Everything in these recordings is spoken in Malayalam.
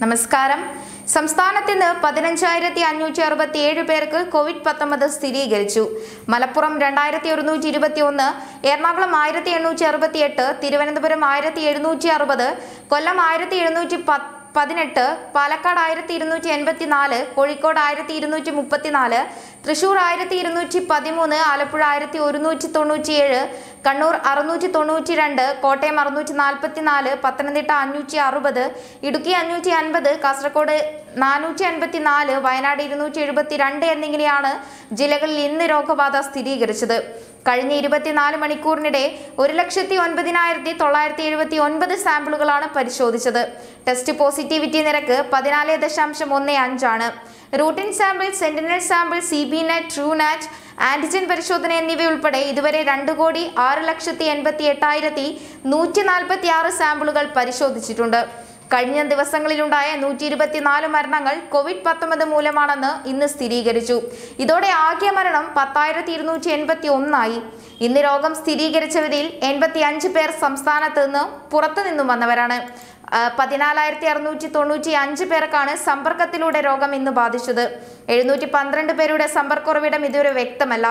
നമസ്കാരം സംസ്ഥാനത്ത് ഇന്ന് പതിനഞ്ചായിരത്തി അഞ്ഞൂറ്റി അറുപത്തി ഏഴ് പേർക്ക് കോവിഡ് പത്തൊമ്പത് സ്ഥിരീകരിച്ചു മലപ്പുറം രണ്ടായിരത്തി ഒരുന്നൂറ്റി ഇരുപത്തി ഒന്ന് എറണാകുളം ആയിരത്തി എണ്ണൂറ്റി അറുപത്തി എട്ട് തിരുവനന്തപുരം ആയിരത്തി എഴുന്നൂറ്റി അറുപത് കൊല്ലം ആയിരത്തി എഴുന്നൂറ്റി പത്ത് പതിനെട്ട് പാലക്കാട് ആയിരത്തി ഇരുന്നൂറ്റി എൺപത്തി നാല് കോഴിക്കോട് ആയിരത്തി ഇരുന്നൂറ്റി മുപ്പത്തിനാല് തൃശൂർ ആയിരത്തി ഇരുന്നൂറ്റി പതിമൂന്ന് ആലപ്പുഴ ആയിരത്തി ഒരുന്നൂറ്റി തൊണ്ണൂറ്റിയേഴ് കണ്ണൂർ അറുന്നൂറ്റി തൊണ്ണൂറ്റി രണ്ട് കോട്ടയം അറുന്നൂറ്റി നാൽപ്പത്തി നാല് പത്തനംതിട്ട അഞ്ഞൂറ്റി അറുപത് ഇടുക്കി അഞ്ഞൂറ്റി അൻപത് കാസർഗോഡ് നാനൂറ്റി അൻപത്തി നാല് വയനാട് ഇരുന്നൂറ്റി എഴുപത്തി രണ്ട് എന്നിങ്ങനെയാണ് ജില്ലകളിൽ ഇന്ന് രോഗബാധ സ്ഥിരീകരിച്ചത് കഴിഞ്ഞ ഇരുപത്തിനാല് മണിക്കൂറിനിടെ ഒരു ലക്ഷത്തി ഒൻപതിനായിരത്തി തൊള്ളായിരത്തി എഴുപത്തി ഒൻപത് സാമ്പിളുകളാണ് പരിശോധിച്ചത് ടെസ്റ്റ് പോസിറ്റിവിറ്റി നിരക്ക് പതിനാല് ദശാംശം ഒന്ന് അഞ്ചാണ് routine sample sentinel sample C B NAAT TrueNat antigen പരിശോധന എന്നിവയുൾപ്പെടെ ഇതുവരെ രണ്ട് കോടി ആറ് ലക്ഷത്തി എൺപത്തി എട്ടായിരത്തി നൂറ്റി നാൽപ്പത്തി ആറ് സാമ്പിളുകൾ പരിശോധിച്ചിട്ടുണ്ട് കഴിഞ്ഞ ദിവസങ്ങളിലുണ്ടായ നൂറ്റി ഇരുപത്തിനാല് മരണങ്ങൾ കോവിഡ് പത്തൊമ്പത് മൂലമാണെന്ന് ഇന്ന് സ്ഥിരീകരിച്ചു ഇതോടെ ആകെ മരണം പത്തായിരത്തി ഇരുന്നൂറ്റി എൺപത്തി ഒന്നായി ഇന്ന് രോഗം സ്ഥിരീകരിച്ചവരിൽ എൺപത്തി അഞ്ച് പേർ സംസ്ഥാനത്ത് നിന്ന് പുറത്തു നിന്നും വന്നവരാണ് ആ, പതിനാലായിരത്തി അറുന്നൂറ്റി തൊണ്ണൂറ്റി അഞ്ച് പേർക്കാണ് സമ്പർക്കത്തിലൂടെ രോഗം ഇന്ന് ബാധിച്ചത് എഴുന്നൂറ്റി പന്ത്രണ്ട് പേരുടെ സമ്പർക്കുറവിടം ഇതുവരെ വ്യക്തമല്ല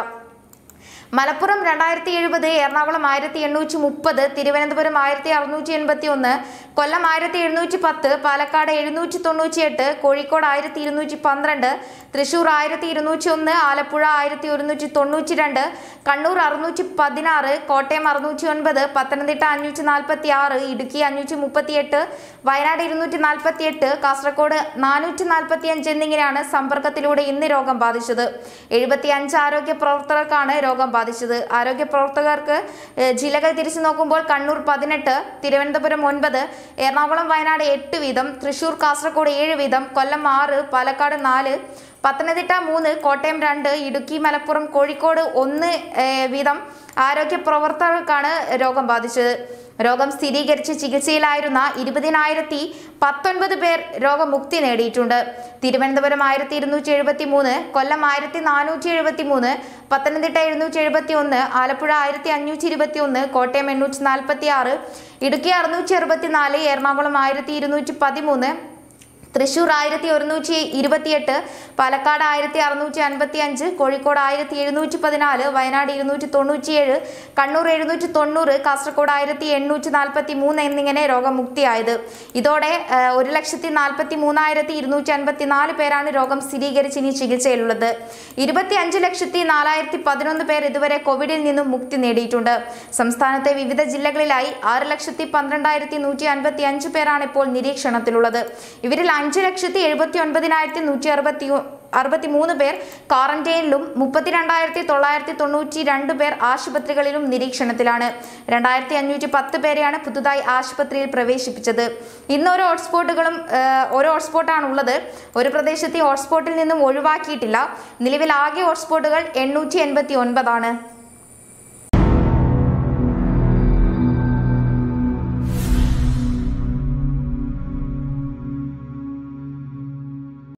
മലപ്പുറം രണ്ടായിരത്തി എഴുപത് എറണാകുളം ആയിരത്തി എണ്ണൂറ്റി മുപ്പത് തിരുവനന്തപുരം ആയിരത്തി അറുന്നൂറ്റി എൺപത്തി ഒന്ന് കൊല്ലം ആയിരത്തി എഴുന്നൂറ്റി പത്ത് പാലക്കാട് എഴുന്നൂറ്റി തൊണ്ണൂറ്റി എട്ട് കോഴിക്കോട് ആയിരത്തി ഇരുന്നൂറ്റി പന്ത്രണ്ട് തൃശൂർ ആയിരത്തി ഇരുന്നൂറ്റി ഒന്ന് ആലപ്പുഴ ആയിരത്തി ഒരുന്നൂറ്റി തൊണ്ണൂറ്റി രണ്ട് കണ്ണൂർ അറുന്നൂറ്റി പതിനാറ് കോട്ടയം അറുന്നൂറ്റി ഒൻപത് പത്തനംതിട്ട അഞ്ഞൂറ്റി നാൽപ്പത്തി ആറ് ഇടുക്കി അഞ്ഞൂറ്റി മുപ്പത്തി എട്ട് വയനാട് ഇരുന്നൂറ്റി നാൽപ്പത്തി എട്ട് കാസർഗോഡ് നാനൂറ്റി നാൽപ്പത്തി അഞ്ച് എന്നിങ്ങനെയാണ് സമ്പർക്കത്തിലൂടെ ഇന്ന് രോഗം ബാധിച്ചത് എഴുപത്തി അഞ്ച് ആരോഗ്യ പ്രവർത്തകർക്കാണ് രോഗം ബാധിച്ചത് ആരോഗ്യ പ്രവർത്തകർക്ക് ഏഹ്, ജില്ലകൾ തിരിച്ചു നോക്കുമ്പോൾ കണ്ണൂർ പതിനെട്ട് തിരുവനന്തപുരം ഒൻപത് എറണാകുളം വയനാട് എട്ട് വീതം തൃശൂർ കാസർഗോഡ് ഏഴ് വീതം കൊല്ലം ആറ് പാലക്കാട് നാല് പത്തനംതിട്ട മൂന്ന് കോട്ടയം രണ്ട് ഇടുക്കി മലപ്പുറം കോഴിക്കോട് ഒന്ന് ഏഹ്, വീതം ആരോഗ്യ പ്രവർത്തകർക്കാണ് രോഗം ബാധിച്ചത് രോഗം സ്ഥിരീകരിച്ച് ചികിത്സയിലായിരുന്ന ഇരുപതിനായിരത്തി പത്തൊൻപത് പേർ രോഗമുക്തി നേടിയിട്ടുണ്ട് തിരുവനന്തപുരം ആയിരത്തി ഇരുന്നൂറ്റി എഴുപത്തി മൂന്ന് കൊല്ലം ആയിരത്തി നാനൂറ്റി എഴുപത്തി മൂന്ന് പത്തനംതിട്ട എഴുന്നൂറ്റി എഴുപത്തി ഒന്ന് ആലപ്പുഴ ആയിരത്തി അഞ്ഞൂറ്റി ഇരുപത്തി ഒന്ന് കോട്ടയം എണ്ണൂറ്റി നാൽപ്പത്തി ആറ് ഇടുക്കി അറുന്നൂറ്റി അറുപത്തി നാല് എറണാകുളം ആയിരത്തി ഇരുന്നൂറ്റി പതിമൂന്ന് തൃശൂർ ആയിരത്തി ഒരുന്നൂറ്റി ഇരുപത്തിയെട്ട് പാലക്കാട് ആയിരത്തി അറുന്നൂറ്റി അൻപത്തി അഞ്ച് കോഴിക്കോട് ആയിരത്തി എഴുന്നൂറ്റി പതിനാല് വയനാട് ഇരുന്നൂറ്റി തൊണ്ണൂറ്റിയേഴ് കണ്ണൂർ എഴുന്നൂറ്റി തൊണ്ണൂറ് കാസർഗോഡ് ആയിരത്തി എണ്ണൂറ്റി നാൽപ്പത്തി മൂന്ന് എന്നിങ്ങനെ രോഗമുക്തിയായത് ഇതോടെ ആ, ഒരു ലക്ഷത്തി നാൽപ്പത്തി മൂന്നായിരത്തി ഇരുന്നൂറ്റി അൻപത്തി നാല് പേരാണ് രോഗം സ്ഥിരീകരിച്ച് ഇനി ചികിത്സയിലുള്ളത് ഇരുപത്തി അഞ്ച് ലക്ഷത്തി നാലായിരത്തി പതിനൊന്ന് പേർ ഇതുവരെ കോവിഡിൽ നിന്നും മുക്തി നേടിയിട്ടുണ്ട് സംസ്ഥാനത്തെ വിവിധ ജില്ലകളിലായി ആറ് ലക്ഷത്തി പന്ത്രണ്ടായിരത്തി നൂറ്റി അൻപത്തി അഞ്ച് പേരാണ് ഇപ്പോൾ നിരീക്ഷണത്തിലുള്ളത് ഇവരിൽ അഞ്ച് ലക്ഷത്തി എഴുപത്തി ഒൻപതിനായിരത്തി നൂറ്റി അറുപത്തി അറുപത്തി മൂന്ന് പേർ ക്വാറന്റൈനിലും മുപ്പത്തിരണ്ടായിരത്തി തൊള്ളായിരത്തി തൊണ്ണൂറ്റി രണ്ട് പേർ ആശുപത്രികളിലും നിരീക്ഷണത്തിലാണ് രണ്ടായിരത്തി അഞ്ഞൂറ്റി പത്ത് പേരെയാണ് പുതുതായി ആശുപത്രിയിൽ പ്രവേശിപ്പിച്ചത് ഇന്ന് ഓരോ ഹോട്ട്സ്പോട്ടുകളും ഏഹ്, ഓരോ ഹോട്ട്സ്പോട്ടാണ് ഉള്ളത് ഒരു പ്രദേശത്തെ ഹോട്ട്സ്പോട്ടിൽ നിന്നും ഒഴിവാക്കിയിട്ടില്ല നിലവിൽ ആകെ ഹോട്ട്സ്പോട്ടുകൾ എണ്ണൂറ്റി എൺപത്തി ഒൻപതാണ്